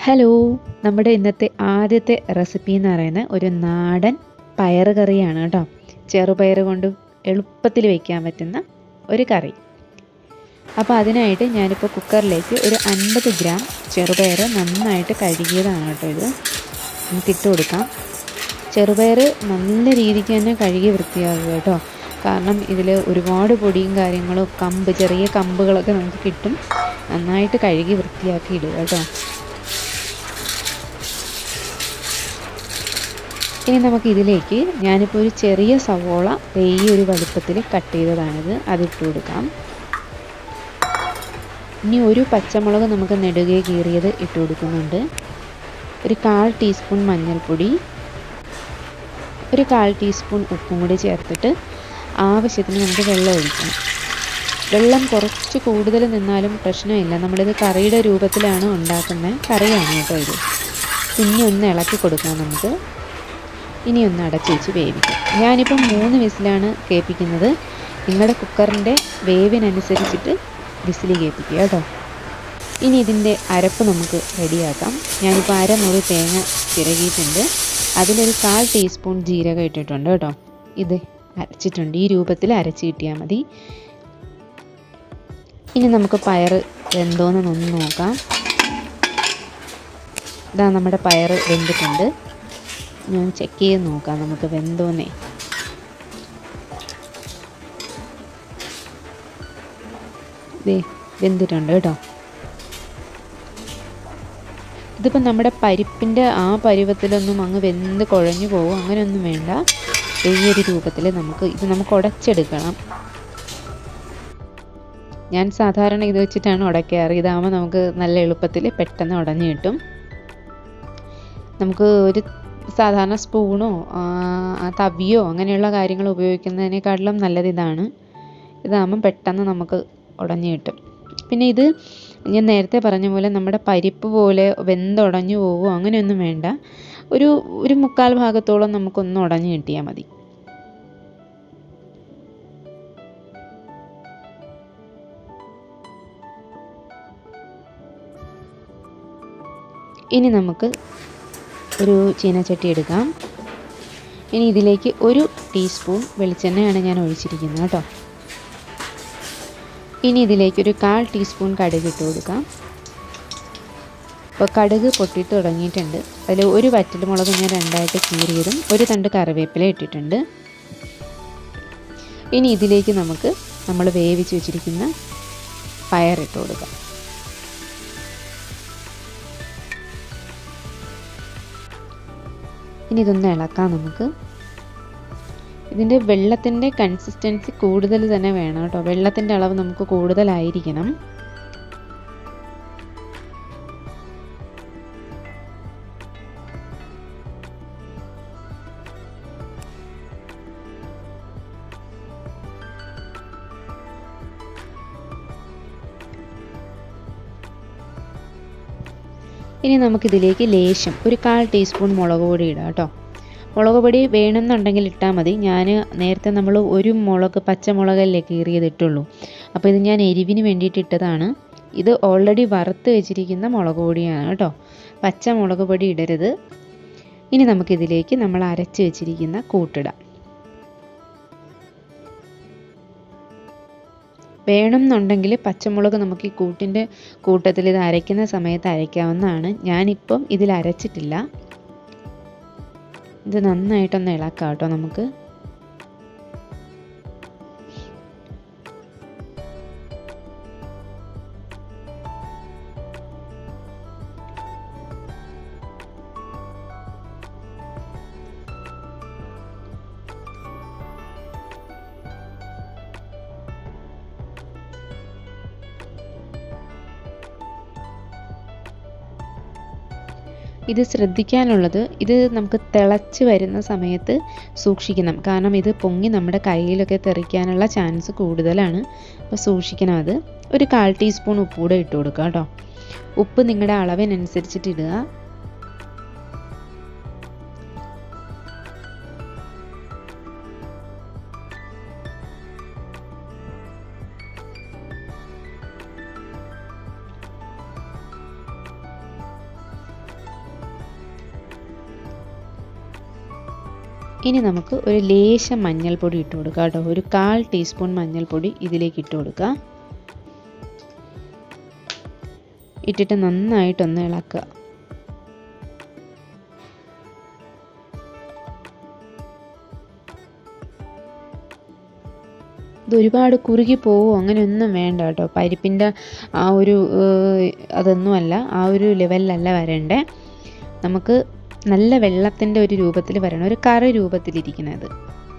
hello നമ്മുടെ ഇന്നത്തെ ആദ്യത്തെ റെസിപ്പി എന്ന് പറയുന്നത് ഒരു നാടൻ പയറ് കറിയാണ് കേട്ടോ ചെറുപയർ കൊണ്ട് എളുപ്പത്തിൽ വയ്ക്കാൻ പറ്റുന്ന ഒരു കറി അപ്പോൾ അതിനായിട്ട് ഞാനിപ്പോൾ കുക്കറിലേക്ക് ഒരു അൻപത് ഗ്രാം ചെറുപയർ നന്നായിട്ട് കഴുകിയതാണ് കേട്ടോ ഇത് നമുക്ക് ഇട്ട് കൊടുക്കാം ചെറുപയർ നല്ല രീതിക്ക് തന്നെ കഴുകി വൃത്തിയാക്കുക കേട്ടോ കാരണം ഇതിൽ ഒരുപാട് പൊടിയും കാര്യങ്ങളും കമ്പ് ചെറിയ കമ്പുകളൊക്കെ നമുക്ക് കിട്ടും നന്നായിട്ട് കഴുകി വൃത്തിയാക്കി ഇടുക കേട്ടോ ഇനി നമുക്ക് ഇതിലേക്ക് ഞാനിപ്പോൾ ഒരു ചെറിയ സവോള ഈ ഒരു വലുപ്പത്തിൽ കട്ട് ചെയ്തതാണിത് അതിട്ട് കൊടുക്കാം ഇനി ഒരു പച്ചമുളക് നമുക്ക് നെടുകെ കീറിയത് ഇട്ട് കൊടുക്കുന്നുണ്ട് ഒരു കാൽ ടീസ്പൂൺ മഞ്ഞൾപ്പൊടി ഒരു കാൽ ടീസ്പൂൺ ഉപ്പും കൂടി ചേർത്തിട്ട് ആവശ്യത്തിന് നമുക്ക് വെള്ളം ഒഴിക്കണം വെള്ളം കുറച്ച് കൂടുതൽ നിന്നാലും പ്രശ്നമില്ല നമ്മളിത് കറിയുടെ രൂപത്തിലാണ് ഉണ്ടാക്കുന്നത് കറിയാണ് കേട്ടോ ഇത് പിന്നെ ഒന്ന് ഇളക്കി കൊടുക്കാം നമുക്ക് ഇനി ഒന്ന് അടച്ചു വെച്ച് വേവിക്കാം ഞാനിപ്പം മൂന്ന് വിസിലാണ് കേൾപ്പിക്കുന്നത് നിങ്ങളുടെ കുക്കറിൻ്റെ വേവിനനുസരിച്ചിട്ട് വിസിൽ കേൾപ്പിക്കുക കേട്ടോ ഇനി ഇതിൻ്റെ അരപ്പ് നമുക്ക് റെഡിയാക്കാം ഞാനിപ്പോൾ അരമുറി തേങ്ങ ചിരകിയിട്ടുണ്ട് അതിലൊരു കാൽ ടീസ്പൂൺ ജീരകം ഇട്ടിട്ടുണ്ട് കേട്ടോ ഇത് അരച്ചിട്ടുണ്ട് ഈ രൂപത്തിൽ അരച്ച് കിട്ടിയാൽ മതി ഇനി നമുക്ക് പയർ വെന്തോന്നൊന്ന് നോക്കാം ഇതാ നമ്മുടെ പയർ വെന്തിട്ടുണ്ട് ഞാൻ ചെക്ക് ചെയ്ത് നോക്കാം നമുക്ക് വെന്തോന്നേ ദേ വെന്തിട്ടുണ്ട് കേട്ടോ ഇതിപ്പോൾ നമ്മുടെ പരിപ്പിൻ്റെ ആ പരുവത്തിലൊന്നും അങ്ങ് വെന്ത് കുഴഞ്ഞു പോകും അങ്ങനെയൊന്നും വേണ്ട ഈ ഒരു രൂപത്തിൽ നമുക്ക് ഇത് നമുക്ക് ഉടച്ചെടുക്കണം ഞാൻ സാധാരണ ഇത് വെച്ചിട്ടാണ് ഉടയ്ക്കാറ് ഇതാകുമ്പോൾ നമുക്ക് നല്ല എളുപ്പത്തിൽ പെട്ടെന്ന് ഉടഞ്ഞു കിട്ടും നമുക്ക് ഒരു സാധാരണ സ്പൂണോ തവിയോ അങ്ങനെയുള്ള കാര്യങ്ങൾ ഉപയോഗിക്കുന്നതിനേക്കാട്ടിലും നല്ലത് ഇതാണ് ഇതാകുമ്പം പെട്ടെന്ന് നമുക്ക് ഉടഞ്ഞു കിട്ടും പിന്നെ ഇത് ഞാൻ നേരത്തെ പറഞ്ഞ പോലെ നമ്മുടെ പരിപ്പ് പോലെ വെന്തുടഞ്ഞു പോവുമോ അങ്ങനെയൊന്നും വേണ്ട ഒരു ഒരു മുക്കാൽ ഭാഗത്തോളം നമുക്കൊന്ന് ഉടഞ്ഞു കിട്ടിയാൽ മതി ഇനി നമുക്ക് ഒരു ചീനച്ചട്ടി എടുക്കാം ഇനി ഇതിലേക്ക് ഒരു ടീസ്പൂൺ വെളിച്ചെണ്ണയാണ് ഞാൻ ഒഴിച്ചിരിക്കുന്നത് കേട്ടോ ഇനി ഇതിലേക്ക് ഒരു കാൽ ടീസ്പൂൺ കടുക് ഇട്ട് കൊടുക്കാം അപ്പോൾ കടുക് പൊട്ടിയിട്ട് തുടങ്ങിയിട്ടുണ്ട് അതിൽ ഒരു വറ്റൽ മുളക് ഞാൻ രണ്ടായിട്ട് കീറിയതും ഒരു തണ്ട് കറിവേപ്പില ഇട്ടിട്ടുണ്ട് ഇനി ഇതിലേക്ക് നമുക്ക് നമ്മൾ വേവിച്ച് വെച്ചിരിക്കുന്ന പയറിട്ട് കൊടുക്കാം ഇനി ഇതൊന്ന് ഇളക്കാം നമുക്ക് ഇതിൻ്റെ വെള്ളത്തിൻ്റെ കൺസിസ്റ്റൻസി കൂടുതൽ തന്നെ വേണം കേട്ടോ വെള്ളത്തിൻ്റെ അളവ് നമുക്ക് കൂടുതലായിരിക്കണം ഇനി നമുക്കിതിലേക്ക് ലേശം ഒരു കാൽ ടീസ്പൂൺ മുളക് പൊടി ഇടാം കേട്ടോ മുളക് പൊടി വേണമെന്നുണ്ടെങ്കിൽ ഇട്ടാൽ മതി ഞാൻ നേരത്തെ നമ്മൾ ഒരു മുളക് പച്ചമുളകല്ലേ കീറിയതിട്ടുള്ളൂ അപ്പോൾ ഇത് ഞാൻ എരിവിന് വേണ്ടിയിട്ട് ഇട്ടതാണ് ഇത് ഓൾറെഡി വറുത്ത് വെച്ചിരിക്കുന്ന മുളക് പൊടിയാണ് കേട്ടോ പച്ച മുളക് പൊടി ഇടരുത് ഇനി നമുക്കിതിലേക്ക് നമ്മൾ അരച്ച് വെച്ചിരിക്കുന്ന കൂട്ടിടാം വേണമെന്നുണ്ടെങ്കിൽ പച്ചമുളക് നമുക്ക് ഈ കൂട്ടിൻ്റെ കൂട്ടത്തിൽ ഇത് അരയ്ക്കുന്ന സമയത്ത് അരയ്ക്കാവുന്നതാണ് ഞാനിപ്പം ഇതിൽ അരച്ചിട്ടില്ല ഇത് നന്നായിട്ടൊന്ന് ഇളക്കാം കേട്ടോ നമുക്ക് ഇത് ശ്രദ്ധിക്കാനുള്ളത് ഇത് നമുക്ക് തിളച്ച് വരുന്ന സമയത്ത് സൂക്ഷിക്കണം കാരണം ഇത് പൊങ്ങി നമ്മുടെ കയ്യിലൊക്കെ തെറിക്കാനുള്ള ചാൻസ് കൂടുതലാണ് അപ്പോൾ സൂക്ഷിക്കണം അത് ഒരു കാൽ ടീസ്പൂൺ ഉപ്പ് കൂടെ ഇട്ട് കൊടുക്കുക കേട്ടോ ഉപ്പ് നിങ്ങളുടെ അളവിനനുസരിച്ചിട്ട് ഇടുക ഇനി നമുക്ക് ഒരു ലേശം മഞ്ഞൾപ്പൊടി ഇട്ട് കൊടുക്കാം കേട്ടോ ഒരു കാൽ ടീസ്പൂൺ മഞ്ഞൾപ്പൊടി ഇതിലേക്ക് ഇട്ട് കൊടുക്കുക ഇട്ടിട്ട് നന്നായിട്ടൊന്ന് ഇളക്കുക ഇത് ഒരുപാട് കുറുകി പോവോ അങ്ങനെയൊന്നും വേണ്ട കേട്ടോ പരിപ്പിൻ്റെ ആ ഒരു അതൊന്നുമല്ല ആ ഒരു ലെവലിലല്ല വരണ്ടേ നമുക്ക് നല്ല വെള്ളത്തിൻ്റെ ഒരു രൂപത്തിൽ വരണം ഒരു കറി രൂപത്തിലിരിക്കുന്നത്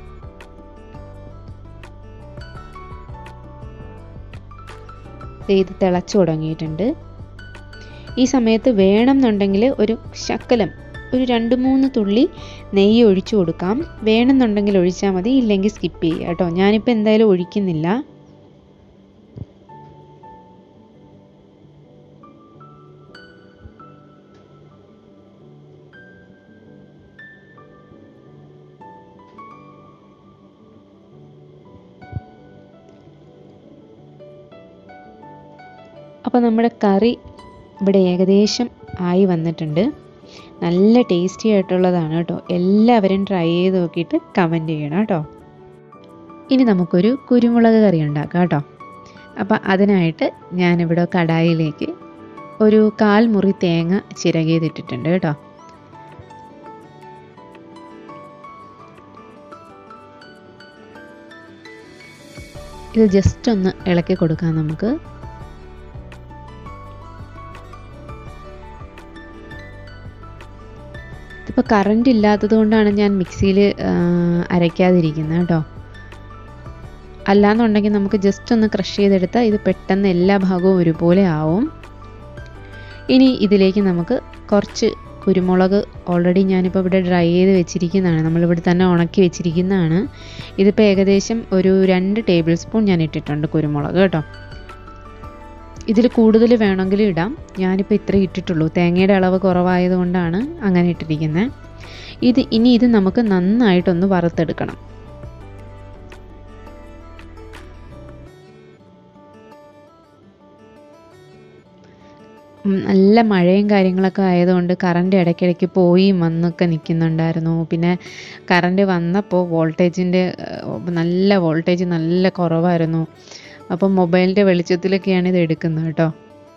ഇത് തിളച്ചു തുടങ്ങിയിട്ടുണ്ട് ഈ സമയത്ത് വേണം എന്നുണ്ടെങ്കിൽ ഒരു ശക്കലം ഒരു രണ്ട് മൂന്ന് തുള്ളി നെയ്യ് ഒഴിച്ചു കൊടുക്കാം വേണമെന്നുണ്ടെങ്കിൽ ഒഴിച്ചാൽ മതി ഇല്ലെങ്കിൽ സ്കിപ്പ് ചെയ്യുക കേട്ടോ ഞാനിപ്പോൾ എന്തായാലും ഒഴിക്കുന്നില്ല അപ്പോൾ നമ്മുടെ കറി ഇവിടെ ഏകദേശം ആയി വന്നിട്ടുണ്ട് നല്ല ടേസ്റ്റി ആയിട്ടുള്ളതാണ് കേട്ടോ എല്ലാവരും ട്രൈ ചെയ്ത് നോക്കിയിട്ട് കമൻറ്റ് ചെയ്യണം കേട്ടോ ഇനി നമുക്കൊരു കുരുമുളക് കറി ഉണ്ടാക്കാം കേട്ടോ അപ്പോൾ അതിനായിട്ട് ഞാനിവിടെ കടായിലേക്ക് ഒരു കാൽ മുറി തേങ്ങ ചിരകിയതിട്ടിട്ടുണ്ട് കേട്ടോ ഇത് ജസ്റ്റ് ഒന്ന് ഇളക്കി കൊടുക്കാം നമുക്ക് ഇതിപ്പോൾ കറണ്ട് ഇല്ലാത്തത് കൊണ്ടാണ് ഞാൻ മിക്സിയിൽ അരയ്ക്കാതിരിക്കുന്നത് കേട്ടോ അല്ലാന്നുണ്ടെങ്കിൽ നമുക്ക് ജസ്റ്റ് ഒന്ന് ക്രഷ് ചെയ്തെടുത്താൽ ഇത് പെട്ടെന്ന് എല്ലാ ഭാഗവും ഒരുപോലെ ആവും ഇനി ഇതിലേക്ക് നമുക്ക് കുറച്ച് കുരുമുളക് ഓൾറെഡി ഞാനിപ്പോൾ ഇവിടെ ഡ്രൈ ചെയ്ത് വെച്ചിരിക്കുന്നതാണ് നമ്മളിവിടെ തന്നെ ഉണക്കി വെച്ചിരിക്കുന്നതാണ് ഇതിപ്പോൾ ഏകദേശം ഒരു രണ്ട് ടേബിൾ സ്പൂൺ ഞാൻ ഇട്ടിട്ടുണ്ട് കുരുമുളക് കേട്ടോ ഇതിൽ കൂടുതൽ വേണമെങ്കിലും ഇടാം ഞാനിപ്പോൾ ഇത്ര ഇട്ടിട്ടുള്ളൂ തേങ്ങയുടെ അളവ് കുറവായതുകൊണ്ടാണ് അങ്ങനെ ഇട്ടിരിക്കുന്നത് ഇത് ഇനി ഇത് നമുക്ക് നന്നായിട്ടൊന്ന് വറുത്തെടുക്കണം നല്ല മഴയും കാര്യങ്ങളൊക്കെ ആയതുകൊണ്ട് കറണ്ട് ഇടയ്ക്കിടയ്ക്ക് പോയി വന്നൊക്കെ നിൽക്കുന്നുണ്ടായിരുന്നു പിന്നെ കറണ്ട് വന്നപ്പോൾ വോൾട്ടേജിൻ്റെ നല്ല വോൾട്ടേജ് നല്ല കുറവായിരുന്നു അപ്പം മൊബൈലിൻ്റെ വെളിച്ചത്തിലൊക്കെയാണ് ഇത് എടുക്കുന്നത് കേട്ടോ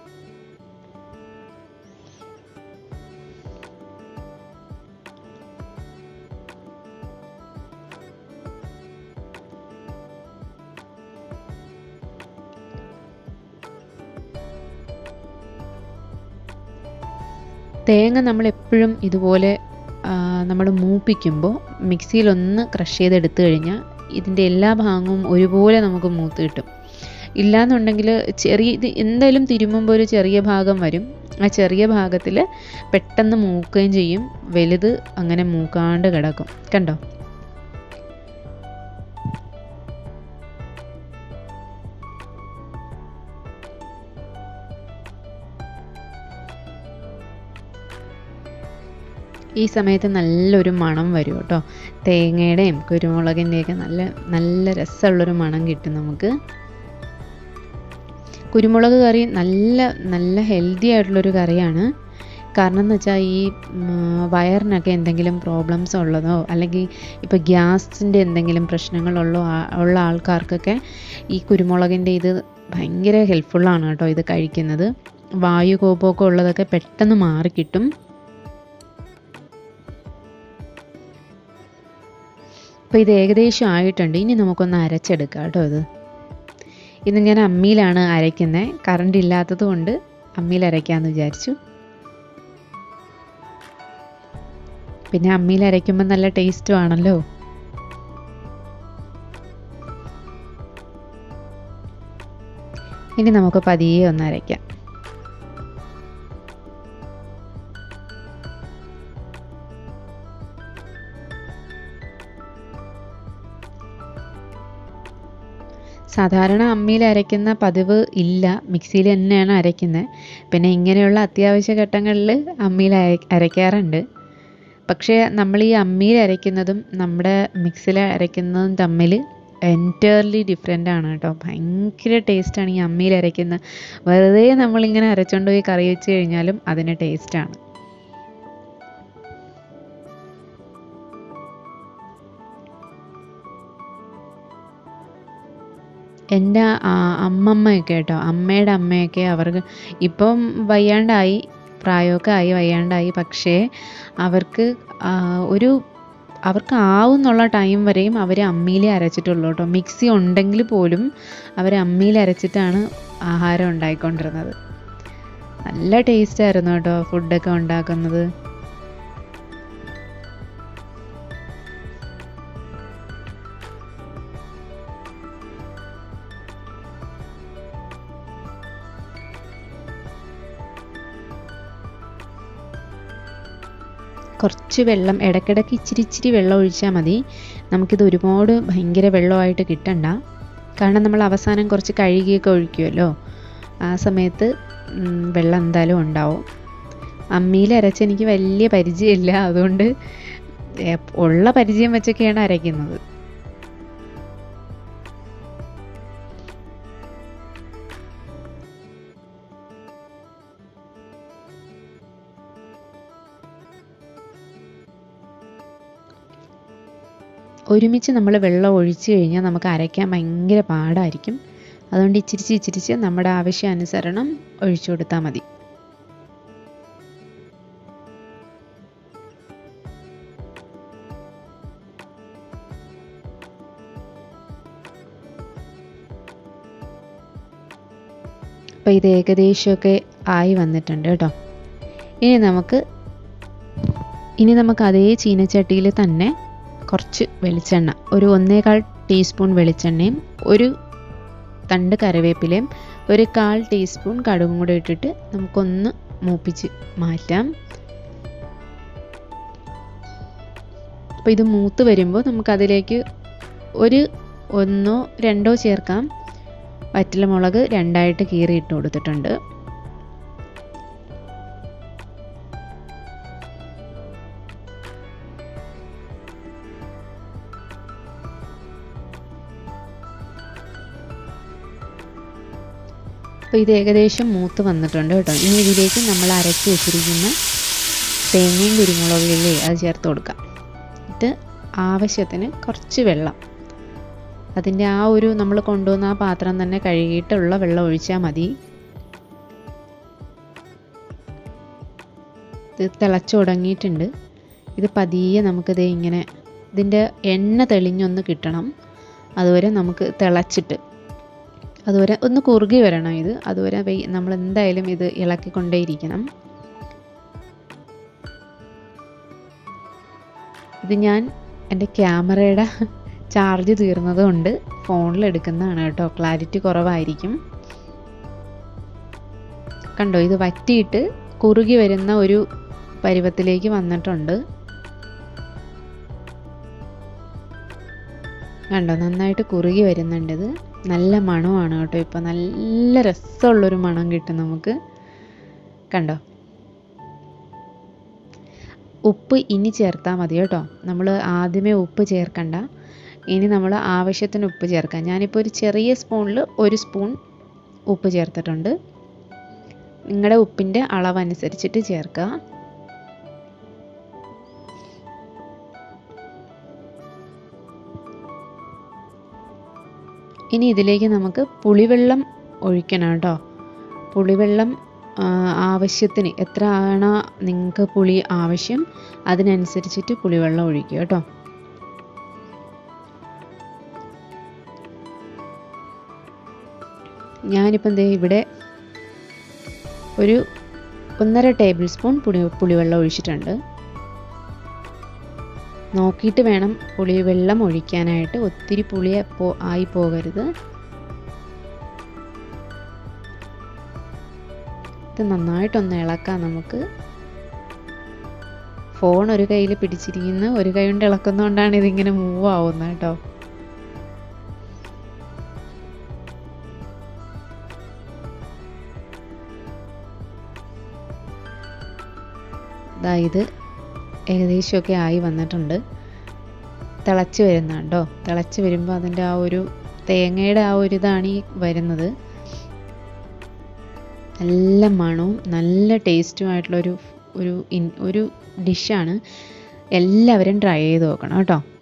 തേങ്ങ നമ്മൾ എപ്പോഴും ഇതുപോലെ നമ്മൾ മൂപ്പിക്കുമ്പോൾ മിക്സിയിലൊന്ന് ക്രഷ് ചെയ്തെടുത്തു കഴിഞ്ഞാൽ ഇതിൻ്റെ എല്ലാ ഭാഗവും ഒരുപോലെ നമുക്ക് മൂത്ത് കിട്ടും ഇല്ലാന്നുണ്ടെങ്കിൽ ചെറിയ ഇത് എന്തായാലും തിരുമുമ്പോൾ ഒരു ചെറിയ ഭാഗം വരും ആ ചെറിയ ഭാഗത്തിൽ പെട്ടെന്ന് മൂക്കുകയും ചെയ്യും വലുത് അങ്ങനെ മൂക്കാണ്ട് കിടക്കും കണ്ടോ ഈ സമയത്ത് നല്ലൊരു മണം വരും കേട്ടോ തേങ്ങയുടെയും കുരുമുളകിൻ്റെയൊക്കെ നല്ല നല്ല രസമുള്ളൊരു മണം കിട്ടും നമുക്ക് കുരുമുളക് കറി നല്ല നല്ല ഹെൽത്തി ആയിട്ടുള്ളൊരു കറിയാണ് കാരണം എന്ന് വെച്ചാൽ ഈ വയറിനൊക്കെ എന്തെങ്കിലും പ്രോബ്ലംസ് ഉള്ളതോ അല്ലെങ്കിൽ ഇപ്പോൾ ഗ്യാസിൻ്റെ എന്തെങ്കിലും പ്രശ്നങ്ങളുള്ളോ ഉള്ള ആൾക്കാർക്കൊക്കെ ഈ കുരുമുളകിൻ്റെ ഇത് ഭയങ്കര ഹെൽപ്ഫുള്ളാണ് കേട്ടോ ഇത് കഴിക്കുന്നത് വായു കോപമൊക്കെ ഉള്ളതൊക്കെ പെട്ടെന്ന് മാറിക്കിട്ടും അപ്പോൾ ഇത് ഏകദേശം ആയിട്ടുണ്ട് ഇനി നമുക്കൊന്ന് അരച്ചെടുക്കാം കേട്ടോ ഇത് ഇത് ഞാൻ അമ്മിയിലാണ് അരയ്ക്കുന്നത് കറണ്ട് ഇല്ലാത്തത് കൊണ്ട് അമ്മിയിൽ അരയ്ക്കാമെന്ന് വിചാരിച്ചു പിന്നെ അമ്മിയിൽ അരയ്ക്കുമ്പോൾ നല്ല ടേസ്റ്റും ആണല്ലോ ഇനി നമുക്ക് പതിയെ ഒന്ന് അരയ്ക്കാം സാധാരണ അമ്മിയിൽ അരയ്ക്കുന്ന പതിവ് ഇല്ല മിക്സിയിൽ തന്നെയാണ് അരയ്ക്കുന്നത് പിന്നെ ഇങ്ങനെയുള്ള അത്യാവശ്യ ഘട്ടങ്ങളിൽ അമ്മിയിൽ അരയ്ക്കാറുണ്ട് പക്ഷേ നമ്മൾ ഈ അമ്മിയിൽ അരയ്ക്കുന്നതും നമ്മുടെ മിക്സിയിൽ അരയ്ക്കുന്നതും തമ്മിൽ എൻറ്റയർലി ഡിഫറെൻ്റ് ആണ് കേട്ടോ ഭയങ്കര ടേസ്റ്റാണ് ഈ അമ്മിയിൽ അരയ്ക്കുന്നത് വെറുതെ നമ്മളിങ്ങനെ അരച്ചുകൊണ്ട് പോയി കറി വെച്ച് കഴിഞ്ഞാലും അതിന് ടേസ്റ്റാണ് എൻ്റെ അമ്മമ്മയൊക്കെ കേട്ടോ അമ്മയുടെ അമ്മയൊക്കെ അവർക്ക് ഇപ്പം വയ്യാണ്ടായി പ്രായമൊക്കെ ആയി വയ്യാണ്ടായി പക്ഷേ അവർക്ക് ആ, ഒരു അവർക്ക് ആവുന്നുള്ള ടൈം വരെയും അവർ അമ്മിയിൽ അരച്ചിട്ടുള്ളൂ കേട്ടോ മിക്സി ഉണ്ടെങ്കിൽ പോലും അവർ അമ്മിയിൽ അരച്ചിട്ടാണ് ആഹാരം ഉണ്ടായിക്കൊണ്ടിരുന്നത് നല്ല ടേസ്റ്റ് ആയിരുന്നു കേട്ടോ ഫുഡൊക്കെ ഉണ്ടാക്കുന്നത് കുറച്ച് വെള്ളം ഇടയ്ക്കിടയ്ക്ക് ഇച്ചിരി ഇച്ചിരി വെള്ളം ഒഴിച്ചാൽ മതി നമുക്കിത് ഒരുപാട് ഭയങ്കര വെള്ളമായിട്ട് കിട്ടണ്ട കാരണം നമ്മൾ അവസാനം കുറച്ച് കഴുകിയൊക്കെ ഒഴിക്കുമല്ലോ ആ സമയത്ത് ഉം, വെള്ളം എന്തായാലും ഉണ്ടാവും അമ്മിയിൽ അരച്ച് എനിക്ക് വലിയ പരിചയമില്ല അതുകൊണ്ട് ഏ, ഉള്ള പരിചയം വെച്ചൊക്കെയാണ് അരയ്ക്കുന്നത് ഒരുമിച്ച് നമ്മൾ വെള്ളം ഒഴിച്ച് കഴിഞ്ഞാൽ നമുക്ക് അരയ്ക്കാൻ ഭയങ്കര പാടായിരിക്കും അതുകൊണ്ട് ഇച്ചിരിച്ച് ഇച്ചിരിച്ച് നമ്മുടെ ആവശ്യാനുസരണം ഒഴിച്ചു കൊടുത്താൽ മതി അപ്പോൾ ഇത് ഏകദേശമൊക്കെ ആയി വന്നിട്ടുണ്ട് കേട്ടോ ഇനി നമുക്ക് ഇനി നമുക്ക് അതേ ചീനച്ചട്ടിയിൽ തന്നെ കുറച്ച് വെളിച്ചെണ്ണ ഒരു ഒന്നേകാൽ ടീസ്പൂൺ വെളിച്ചെണ്ണയും ഒരു തണ്ട് കറിവേപ്പിലയും ഒരു കാൽ ടീസ്പൂൺ കടുകും കൂടെ ഇട്ടിട്ട് നമുക്കൊന്ന് മൂപ്പിച്ച് മാറ്റാം അപ്പോൾ ഇത് മൂത്ത് വരുമ്പോൾ നമുക്കതിലേക്ക് ഒരു ഒന്നോ രണ്ടോ ചേർക്കാം വറ്റൽമുളക് രണ്ടായിട്ട് കീറി ഇട്ട് കൊടുത്തിട്ടുണ്ട് അപ്പോൾ ഇത് ഏകദേശം മൂത്ത് വന്നിട്ടുണ്ട് കേട്ടോ ഇനി ഇതിലേക്ക് നമ്മൾ അരച്ച് വെച്ചിരിക്കുന്ന തേങ്ങയും കുരുമുളകില്ലേ അത് ചേർത്ത് കൊടുക്കാം എന്നിട്ട് ആവശ്യത്തിന് കുറച്ച് വെള്ളം അതിൻ്റെ ആ ഒരു നമ്മൾ കൊണ്ടുവന്ന ആ പാത്രം തന്നെ കഴുകിയിട്ടുള്ള വെള്ളം ഒഴിച്ചാൽ മതി ഇത് തിളച്ചു തുടങ്ങിയിട്ടുണ്ട് ഇത് പതിയെ നമുക്കിത് ഇങ്ങനെ ഇതിൻ്റെ എണ്ണ തെളിഞ്ഞൊന്ന് കിട്ടണം അതുവരെ നമുക്ക് തിളച്ചിട്ട് അതുവരെ ഒന്ന് കുറുകി വരണം ഇത് അതുവരെ വെയ് നമ്മൾ എന്തായാലും ഇത് ഇളക്കിക്കൊണ്ടേയിരിക്കണം ഇത് ഞാൻ എൻ്റെ ക്യാമറയുടെ ചാർജ് തീർന്നത് കൊണ്ട് ഫോണിൽ എടുക്കുന്നതാണ് കേട്ടോ ക്ലാരിറ്റി കുറവായിരിക്കും കണ്ടോ ഇത് വറ്റിയിട്ട് കുറുകി വരുന്ന ഒരു പരുവത്തിലേക്ക് വന്നിട്ടുണ്ട് കണ്ടോ നന്നായിട്ട് കുറുകി വരുന്നുണ്ട് ഇത് നല്ല മണമാണ് കേട്ടോ ഇപ്പോൾ നല്ല രസമുള്ളൊരു മണം കിട്ടും നമുക്ക് കണ്ടോ ഉപ്പ് ഇനി ചേർത്താൽ മതി കേട്ടോ നമ്മൾ ആദ്യമേ ഉപ്പ് ചേർക്കണ്ട ഇനി നമ്മൾ ആവശ്യത്തിന് ഉപ്പ് ചേർക്കാം ഞാനിപ്പോൾ ഒരു ചെറിയ സ്പൂണിൽ ഒരു സ്പൂൺ ഉപ്പ് ചേർത്തിട്ടുണ്ട് നിങ്ങളുടെ ഉപ്പിൻ്റെ അളവനുസരിച്ചിട്ട് ചേർക്കുക ഇനി ഇതിലേക്ക് നമുക്ക് പുളിവെള്ളം ഒഴിക്കണം കേട്ടോ പുളിവെള്ളം ആ, ആവശ്യത്തിന് എത്ര ആണോ നിങ്ങൾക്ക് പുളി ആവശ്യം അതിനനുസരിച്ചിട്ട് പുളിവെള്ളം ഒഴിക്കുക കേട്ടോ ഞാനിപ്പം ദേ ഇവിടെ ഒരു ഒന്നര ടേബിൾ സ്പൂൺ പുളി പുളിവെള്ളം ഒഴിച്ചിട്ടുണ്ട് നോക്കിയിട്ട് വേണം പുളിവെള്ളം ഒഴിക്കാനായിട്ട് ഒത്തിരി പുളി പോ ആയി പോകരുത് ഇത് നന്നായിട്ടൊന്ന് ഇളക്കാം നമുക്ക് ഫോൺ ഒരു കയ്യിൽ പിടിച്ചിരിക്കുന്നു ഒരു കൈ കൊണ്ട് ഇളക്കുന്നതുകൊണ്ടാണ് ഇതിങ്ങനെ മൂവ് ആവുന്നത് കേട്ടോ ദാ ഇത് ഏകദേശമൊക്കെ ആയി വന്നിട്ടുണ്ട് തിളച്ച് വരുന്നുണ്ടോ തിളച്ച് വരുമ്പോൾ അതിൻ്റെ ആ ഒരു തേങ്ങയുടെ ആ ഒരു ഇതാണ് ഈ വരുന്നത് നല്ല മണവും നല്ല ടേസ്റ്റുമായിട്ടുള്ളൊരു ഒരു ഇൻ ഒരു ഡിഷാണ് എല്ലാവരും ട്രൈ ചെയ്ത് നോക്കണം കേട്ടോ